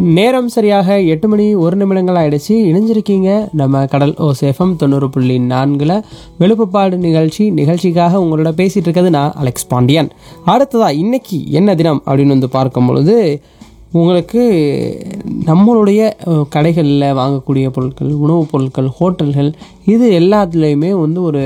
நேரம் சரியாக எட்டு மணி ஒரு நிமிடங்கள் ஆயிடுச்சு இணைஞ்சிருக்கீங்க நம்ம கடல் ஓ சேஃபம் தொண்ணூறு புள்ளி நான்கில் வெளுப்புப்பாடு நிகழ்ச்சி நிகழ்ச்சிக்காக உங்களோட பேசிகிட்டு இருக்கிறது நான் அலெக்ஸ் பாண்டியன் அடுத்ததா இன்னைக்கு என்ன தினம் அப்படின்னு வந்து பார்க்கும் பொழுது உங்களுக்கு நம்மளுடைய கடைகளில் வாங்கக்கூடிய பொருட்கள் உணவுப் பொருட்கள் ஹோட்டல்கள் இது எல்லாத்துலேயுமே வந்து ஒரு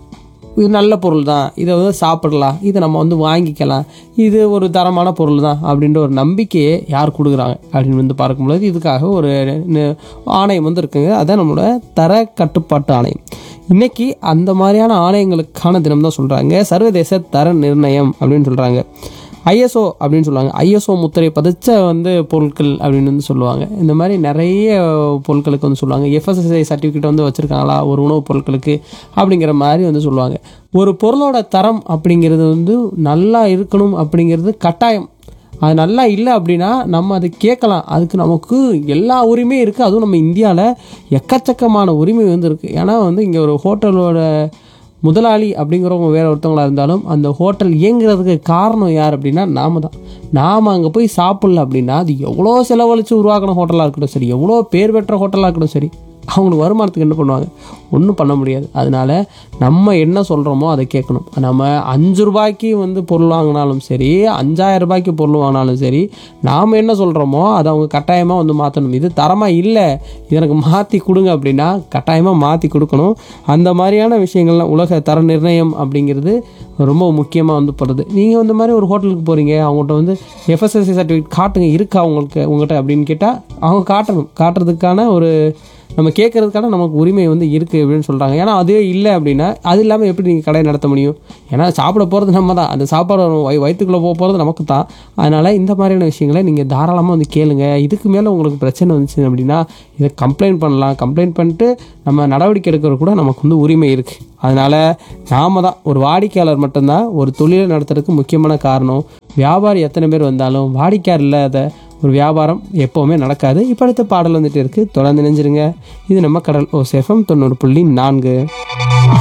இது நல்ல பொருள் தான் இதை வந்து சாப்பிடலாம் இதை நம்ம வந்து வாங்கிக்கலாம் இது ஒரு தரமான பொருள் தான் அப்படின்ற ஒரு நம்பிக்கையை யார் கொடுக்குறாங்க அப்படின்னு வந்து பார்க்கும்பொழுது இதுக்காக ஒரு ந- ஆணையம் வந்து இருக்குங்க அதான் நம்மளோட தர கட்டுப்பாட்டு ஆணையம் இன்னைக்கு அந்த மாதிரியான ஆணையங்களுக்கான தினம் தான் சொல்கிறாங்க சர்வதேச தர நிர்ணயம் அப்படின்னு சொல்கிறாங்க ஐஎஸ்ஓ அப்படின்னு சொல்லுவாங்க ஐஎஸ்ஓ முத்திரை பதிச்ச வந்து பொருட்கள் அப்படின்னு வந்து சொல்லுவாங்க இந்த மாதிரி நிறைய பொருட்களுக்கு வந்து சொல்லுவாங்க எஃப்எஸ்எஸ்ஐ சர்டிஃபிகேட் வந்து வச்சுருக்காங்களா ஒரு உணவுப் பொருட்களுக்கு அப்படிங்கிற மாதிரி வந்து சொல்லுவாங்க ஒரு பொருளோட தரம் அப்படிங்கிறது வந்து நல்லா இருக்கணும் அப்படிங்கிறது கட்டாயம் அது நல்லா இல்லை அப்படின்னா நம்ம அதை கேட்கலாம் அதுக்கு நமக்கு எல்லா உரிமையும் இருக்குது அதுவும் நம்ம இந்தியாவில் எக்கச்சக்கமான உரிமை வந்து இருக்குது ஏன்னா வந்து இங்கே ஒரு ஹோட்டலோட முதலாளி அப்படிங்கிறவங்க வேற ஒருத்தவங்களா இருந்தாலும் அந்த ஹோட்டல் இயங்குறதுக்கு காரணம் யார் அப்படின்னா நாம தான் நாம் அங்கே போய் சாப்பிடல அப்படின்னா அது எவ்வளோ செலவழித்து உருவாக்கின ஹோட்டலாக இருக்கட்டும் சரி எவ்வளோ பேர் பெற்ற ஹோட்டலாக இருக்கட்டும் சரி அவங்களுக்கு வருமானத்துக்கு என்ன பண்ணுவாங்க ஒன்றும் பண்ண முடியாது அதனால நம்ம என்ன சொல்கிறோமோ அதை கேட்கணும் நம்ம அஞ்சு ரூபாய்க்கு வந்து பொருள் வாங்கினாலும் சரி அஞ்சாயிரம் ரூபாய்க்கு பொருள் வாங்கினாலும் சரி நாம் என்ன சொல்கிறோமோ அதை அவங்க கட்டாயமாக வந்து மாற்றணும் இது தரமாக இல்லை இது எனக்கு மாற்றி கொடுங்க அப்படின்னா கட்டாயமாக மாற்றி கொடுக்கணும் அந்த மாதிரியான விஷயங்கள்லாம் உலக தர நிர்ணயம் அப்படிங்கிறது ரொம்ப முக்கியமாக வந்து படுது நீங்கள் இந்த மாதிரி ஒரு ஹோட்டலுக்கு போகிறீங்க அவங்கள்ட்ட வந்து எஃப்எஸ்எஸ்சி சர்டிஃபிகேட் காட்டுங்க இருக்கா உங்களுக்கு உங்கள்கிட்ட அப்படின்னு கேட்டால் அவங்க காட்டணும் காட்டுறதுக்கான ஒரு நம்ம கேட்கறதுக்கான நமக்கு உரிமை வந்து இருக்குது அப்படின்னு சொல்கிறாங்க ஏன்னா அதுவே இல்லை அப்படின்னா அது இல்லாமல் எப்படி நீங்கள் கடை நடத்த முடியும் ஏன்னா சாப்பிட போகிறது நம்ம தான் அந்த சாப்பாடு வய வயிற்றுக்குள்ளே போக போகிறது நமக்கு தான் அதனால் இந்த மாதிரியான விஷயங்களை நீங்கள் தாராளமாக வந்து கேளுங்க இதுக்கு மேலே உங்களுக்கு பிரச்சனை வந்துச்சு அப்படின்னா இதை கம்ப்ளைண்ட் பண்ணலாம் கம்ப்ளைண்ட் பண்ணிட்டு நம்ம நடவடிக்கை எடுக்கிறது கூட நமக்கு வந்து உரிமை இருக்குது அதனால் நாம தான் ஒரு வாடிக்கையாளர் மட்டும்தான் ஒரு தொழிலை நடத்துறதுக்கு முக்கியமான காரணம் வியாபாரி எத்தனை பேர் வந்தாலும் வாடிக்கையாளர் இல்லாத ஒரு வியாபாரம் எப்போவுமே நடக்காது இப்போ அடுத்த பாடல் வந்துட்டு இருக்குது தொடர்ந்து நினைஞ்சிருங்க இது நம்ம கடல் ஓ சேஃபம் தொண்ணூறு புள்ளி நான்கு